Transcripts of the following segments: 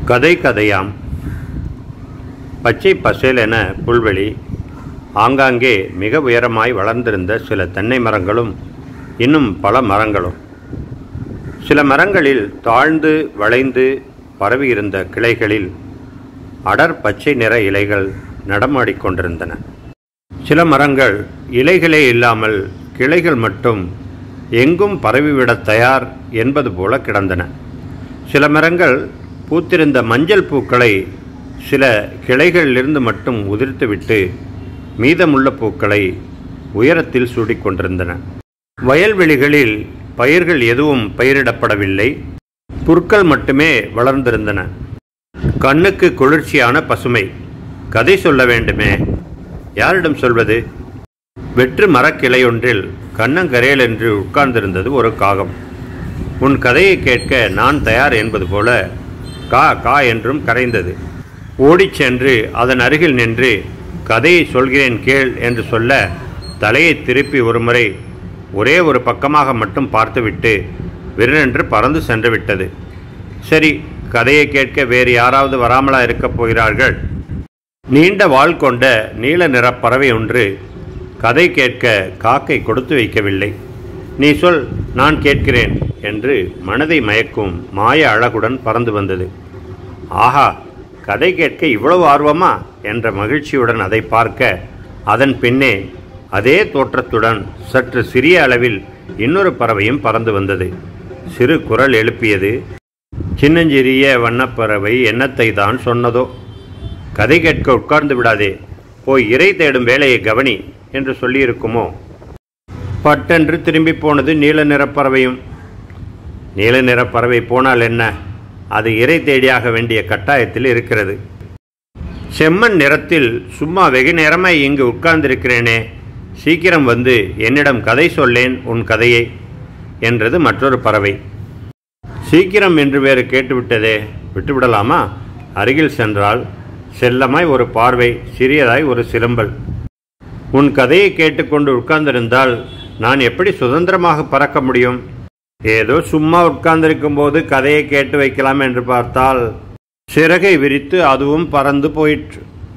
கதை கதையாம் பச்சை பசேலென புல்வெளி ஆங்காங்கே மிக உயரமாய் வளர்ந்திருந்த சில தென்னை மரங்களும் இன்னும் பல மரங்களும் சில மரங்களில் தாழ்ந்து வளைந்து பரவியிருந்த கிளைகளில் அடர் பச்சை நிற இலைகள் நடமாடிக்கொண்டிருந்தன சில மரங்கள் இலைகளே இல்லாமல் கிளைகள் மட்டும் எங்கும் பரவிவிடத் தயார் என்பது போல கிடந்தன சில மரங்கள் பூத்திருந்த மஞ்சள் பூக்களை சில கிளைகளிலிருந்து மட்டும் உதிர்த்துவிட்டு மீதமுள்ள பூக்களை உயரத்தில் சூடிக்கொண்டிருந்தன வயல்வெளிகளில் பயிர்கள் எதுவும் பயிரிடப்படவில்லை புற்கள் மட்டுமே வளர்ந்திருந்தன கண்ணுக்கு குளிர்ச்சியான பசுமை கதை சொல்ல வேண்டுமே யாரிடம் சொல்வது வெற்று மரக்கிளையொன்றில் கண்ணங்கரையல் என்று உட்கார்ந்திருந்தது ஒரு காகம் உன் கதையை கேட்க நான் தயார் என்பது போல கா கா என்றும் கரைந்தது ஓடிச் சென்று அதன் அருகில் நின்று கதையை சொல்கிறேன் கேள் என்று சொல்ல தலையை திருப்பி ஒருமுறை ஒரே ஒரு பக்கமாக மட்டும் பார்த்துவிட்டு விரரென்று பறந்து சென்று விட்டது சரி கதையை கேட்க வேறு யாராவது வராமலா இருக்கப் போகிறார்கள் நீண்ட வால் கொண்ட நீல நிற பறவை ஒன்று கதை கேட்க காக்கை கொடுத்து வைக்கவில்லை நீ சொல் நான் கேட்கிறேன் என்று மனதை மயக்கும் மாய அழகுடன் பறந்து வந்தது ஆஹா கதை கேட்க இவ்வளவு ஆர்வமா என்ற மகிழ்ச்சியுடன் அதை பார்க்க அதன் பின்னே அதே தோற்றத்துடன் சற்று சிறிய அளவில் இன்னொரு பறவையும் பறந்து வந்தது சிறு குரல் எழுப்பியது சின்னஞ்சிறிய வண்ணப்பறவை எண்ணத்தை தான் சொன்னதோ கதை கேட்க உட்கார்ந்து விடாதே போய் இறை தேடும் வேலையை கவனி என்று சொல்லியிருக்குமோ பட்டென்று திரும்பி போனது நீல நிறப் பறவையும் நீல நிறப் பறவை போனால் என்ன அது இறை தேடியாக வேண்டிய கட்டாயத்தில் இருக்கிறது செம்மண் நிறத்தில் சும்மா வெகு நேரமாய் இங்கு உட்கார்ந்திருக்கிறேனே சீக்கிரம் வந்து என்னிடம் கதை சொல்லேன் உன் கதையை என்றது மற்றொரு பறவை சீக்கிரம் என்று வேறு கேட்டுவிட்டதே விட்டுவிடலாமா அருகில் சென்றால் செல்லமாய் ஒரு பார்வை சிறியதாய் ஒரு சிலம்பல் உன் கதையை கேட்டுக்கொண்டு உட்கார்ந்திருந்தால் நான் எப்படி சுதந்திரமாக பறக்க முடியும் ஏதோ சும்மா உட்கார்ந்திருக்கும் போது கதையை கேட்டு வைக்கலாம் என்று பார்த்தால் சிறகை விரித்து அதுவும் பறந்து போயிற்று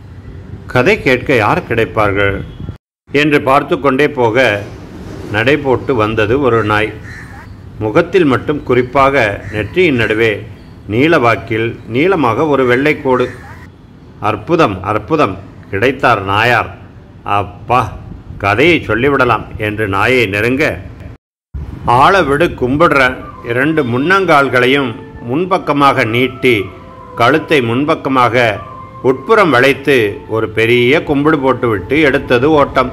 கதை கேட்க யார் கிடைப்பார்கள் என்று பார்த்து கொண்டே போக நடை போட்டு வந்தது ஒரு நாய் முகத்தில் மட்டும் குறிப்பாக நெற்றியின் நடுவே நீலவாக்கில் நீளமாக ஒரு வெள்ளைக்கோடு அற்புதம் அற்புதம் கிடைத்தார் நாயார் அப்பா கதையை சொல்லிவிடலாம் என்று நாயை நெருங்க ஆள விடு கும்பிடுற இரண்டு முன்னங்கால்களையும் முன்பக்கமாக நீட்டி கழுத்தை முன்பக்கமாக உட்புறம் வளைத்து ஒரு பெரிய கும்பிடு போட்டுவிட்டு எடுத்தது ஓட்டம்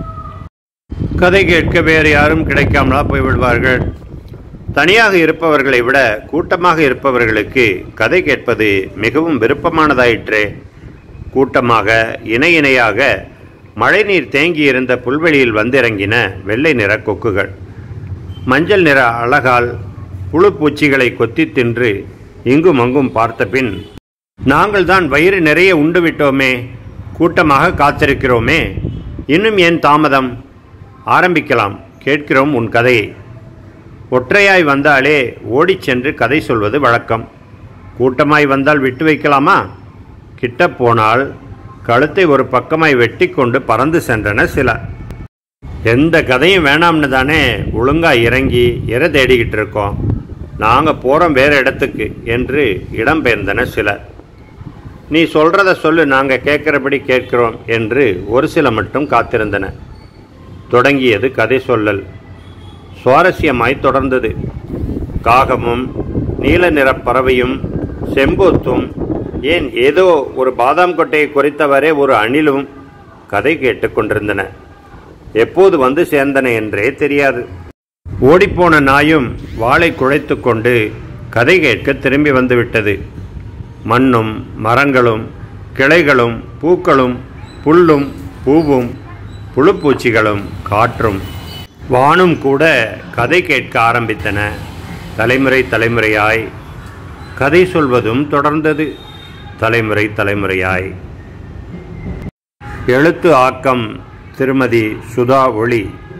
கதை கேட்க வேறு யாரும் கிடைக்காமலா போய்விடுவார்கள் தனியாக இருப்பவர்களை விட கூட்டமாக இருப்பவர்களுக்கு கதை கேட்பது மிகவும் விருப்பமானதாயிற்றே கூட்டமாக இணை இணையாக மழைநீர் தேங்கியிருந்த புல்வெளியில் வந்திறங்கின வெள்ளை நிற கொக்குகள் மஞ்சள் நிற அழகால் புழு பூச்சிகளை கொத்தி தின்று இங்கும் அங்கும் பார்த்த பின் நாங்கள் தான் வயிறு நிறைய உண்டு விட்டோமே கூட்டமாக காத்திருக்கிறோமே இன்னும் ஏன் தாமதம் ஆரம்பிக்கலாம் கேட்கிறோம் உன் கதையை ஒற்றையாய் வந்தாலே ஓடிச் சென்று கதை சொல்வது வழக்கம் கூட்டமாய் வந்தால் விட்டு வைக்கலாமா கிட்ட போனால் கழுத்தை ஒரு பக்கமாய் வெட்டி கொண்டு பறந்து சென்றன சில எந்த கதையும் வேணாம்னு தானே ஒழுங்கா இறங்கி இற தேடிக்கிட்டு இருக்கோம் நாங்கள் போகிறோம் வேறு இடத்துக்கு என்று இடம்பெயர்ந்தன சிலர் நீ சொல்கிறத சொல்லு நாங்கள் கேட்குறபடி கேட்கிறோம் என்று ஒரு சில மட்டும் காத்திருந்தன தொடங்கியது கதை சொல்லல் சுவாரஸ்யமாய் தொடர்ந்தது காகமும் நீல நிறப் பறவையும் செம்பூத்தும் ஏன் ஏதோ ஒரு பாதாம் கொட்டையை குறித்தவரே ஒரு அணிலும் கதை கேட்டுக்கொண்டிருந்தன எப்போது வந்து சேர்ந்தன என்றே தெரியாது ஓடிப்போன நாயும் வாளை குழைத்து கொண்டு கதை கேட்க திரும்பி வந்துவிட்டது மண்ணும் மரங்களும் கிளைகளும் பூக்களும் புல்லும் பூவும் புழுப்பூச்சிகளும் காற்றும் வானும் கூட கதை கேட்க ஆரம்பித்தன தலைமுறை தலைமுறையாய் கதை சொல்வதும் தொடர்ந்தது தலைமுறை தலைமுறையாய் எழுத்து ஆக்கம் திருமதி சுதா ஒளி